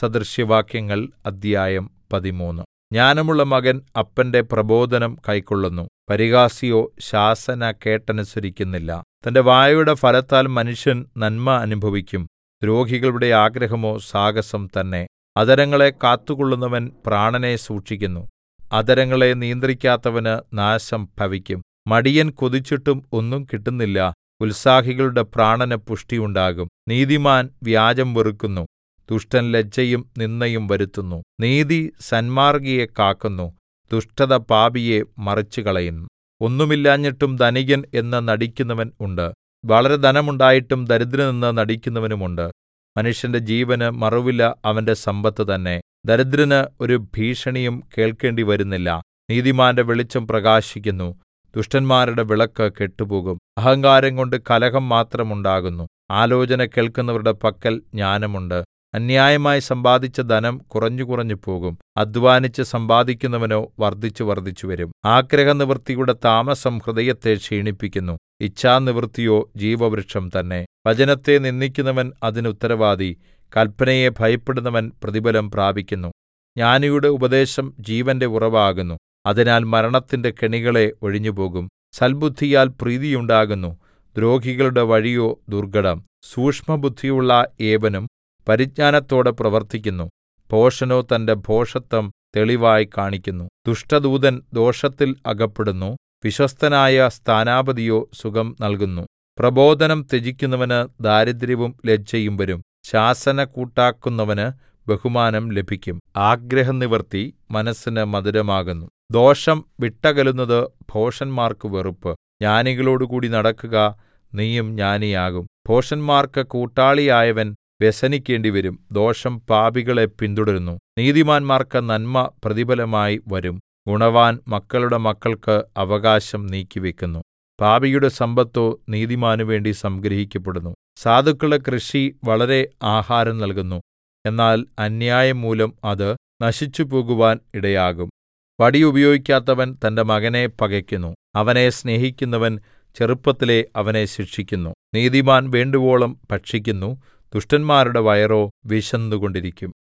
സദൃശവാക്യങ്ങൾ അദ്ധ്യായം പതിമൂന്ന് ജ്ഞാനമുള്ള മകൻ അപ്പന്റെ പ്രബോധനം കൈക്കൊള്ളുന്നു പരിഹാസിയോ ശാസന കേട്ടനുസരിക്കുന്നില്ല തന്റെ വായുടെ ഫലത്താൽ മനുഷ്യൻ നന്മ അനുഭവിക്കും ദ്രോഹികളുടെ ആഗ്രഹമോ സാഹസം തന്നെ അധരങ്ങളെ കാത്തുകൊള്ളുന്നവൻ പ്രാണനെ സൂക്ഷിക്കുന്നു അധരങ്ങളെ നിയന്ത്രിക്കാത്തവന് നാശം ഭവിക്കും മടിയൻ കൊതിച്ചിട്ടും ഒന്നും കിട്ടുന്നില്ല ഉത്സാഹികളുടെ പ്രാണന് പുഷ്ടിയുണ്ടാകും നീതിമാൻ വ്യാജം വെറുക്കുന്നു ദുഷ്ടൻ ലജ്ജയും നിന്ദയും വരുത്തുന്നു നീതി സന്മാർഗ്ഗിയെ കാക്കുന്നു ദുഷ്ടത പാപിയെ മറിച്ചുകളയുന്നു ഒന്നുമില്ലാഞ്ഞിട്ടും ധനികൻ എന്ന് നടിക്കുന്നവൻ ഉണ്ട് വളരെ ധനമുണ്ടായിട്ടും ദരിദ്രനെന്ന് നടിക്കുന്നവനുമുണ്ട് മനുഷ്യന്റെ ജീവന് മറുവില അവന്റെ സമ്പത്ത് തന്നെ ദരിദ്രന് ഒരു ഭീഷണിയും കേൾക്കേണ്ടി വരുന്നില്ല നീതിമാന്റെ വെളിച്ചം പ്രകാശിക്കുന്നു ദുഷ്ടന്മാരുടെ വിളക്ക് കെട്ടുപോകും അഹങ്കാരം കൊണ്ട് കലഹം മാത്രം ഉണ്ടാകുന്നു ആലോചന കേൾക്കുന്നവരുടെ പക്കൽ ജ്ഞാനമുണ്ട് അന്യായമായി സമ്പാദിച്ച ധനം കുറഞ്ഞു കുറഞ്ഞു പോകും അധ്വാനിച്ച് സമ്പാദിക്കുന്നവനോ വർദ്ധിച്ചു വർദ്ധിച്ചു വരും ആഗ്രഹനിവൃത്തിയുടെ താമസം ഹൃദയത്തെ ക്ഷീണിപ്പിക്കുന്നു ഇച്ഛാനിവൃത്തിയോ ജീവവൃക്ഷം തന്നെ വചനത്തെ നിന്ദിക്കുന്നവൻ അതിന് ഉത്തരവാദി കല്പനയെ ഭയപ്പെടുന്നവൻ പ്രതിഫലം പ്രാപിക്കുന്നു ജ്ഞാനിയുടെ ഉപദേശം ജീവന്റെ ഉറവാകുന്നു അതിനാൽ മരണത്തിന്റെ കെണികളെ ഒഴിഞ്ഞുപോകും സൽബുദ്ധിയാൽ പ്രീതിയുണ്ടാകുന്നു ദ്രോഹികളുടെ വഴിയോ ദുർഘടം സൂക്ഷ്മബുദ്ധിയുള്ള ഏവനും പരിജ്ഞാനത്തോടെ പ്രവർത്തിക്കുന്നു ഭോഷനോ തന്റെ ഭോഷത്തം തെളിവായി കാണിക്കുന്നു ദുഷ്ടദൂതൻ ദോഷത്തിൽ അകപ്പെടുന്നു വിശ്വസ്തനായ സ്ഥാനാപതിയോ സുഖം നൽകുന്നു പ്രബോധനം ത്യജിക്കുന്നവന് ദാരിദ്ര്യവും ലജ്ജയും വരും ശാസന കൂട്ടാക്കുന്നവന് ബഹുമാനം ലഭിക്കും ആഗ്രഹനിവൃത്തി മനസ്സിന് മധുരമാകുന്നു ദോഷം വിട്ടകലുന്നത് ഭോഷന്മാർക്ക് വെറുപ്പ് ജ്ഞാനികളോടുകൂടി നടക്കുക നീയും ജ്ഞാനിയാകും ഭോഷന്മാർക്ക് കൂട്ടാളിയായവൻ വ്യസനിക്കേണ്ടിവരും ദോഷം പാപികളെ പിന്തുടരുന്നു നീതിമാന്മാർക്ക് നന്മ പ്രതിഫലമായി വരും ഗുണവാൻ മക്കളുടെ മക്കൾക്ക് അവകാശം നീക്കിവെക്കുന്നു പാപിയുടെ സമ്പത്തോ നീതിമാനുവേണ്ടി സംഗ്രഹിക്കപ്പെടുന്നു സാധുക്കളുടെ കൃഷി വളരെ ആഹാരം നൽകുന്നു എന്നാൽ അന്യായം മൂലം അത് നശിച്ചുപോകുവാൻ ഇടയാകും വടി ഉപയോഗിക്കാത്തവൻ തന്റെ മകനെ പകയ്ക്കുന്നു അവനെ സ്നേഹിക്കുന്നവൻ ചെറുപ്പത്തിലേ അവനെ ശിക്ഷിക്കുന്നു നീതിമാൻ വേണ്ടുവോളം ഭക്ഷിക്കുന്നു ദുഷ്ടന്മാരുടെ വയറോ വിശന്നുകൊണ്ടിരിക്കും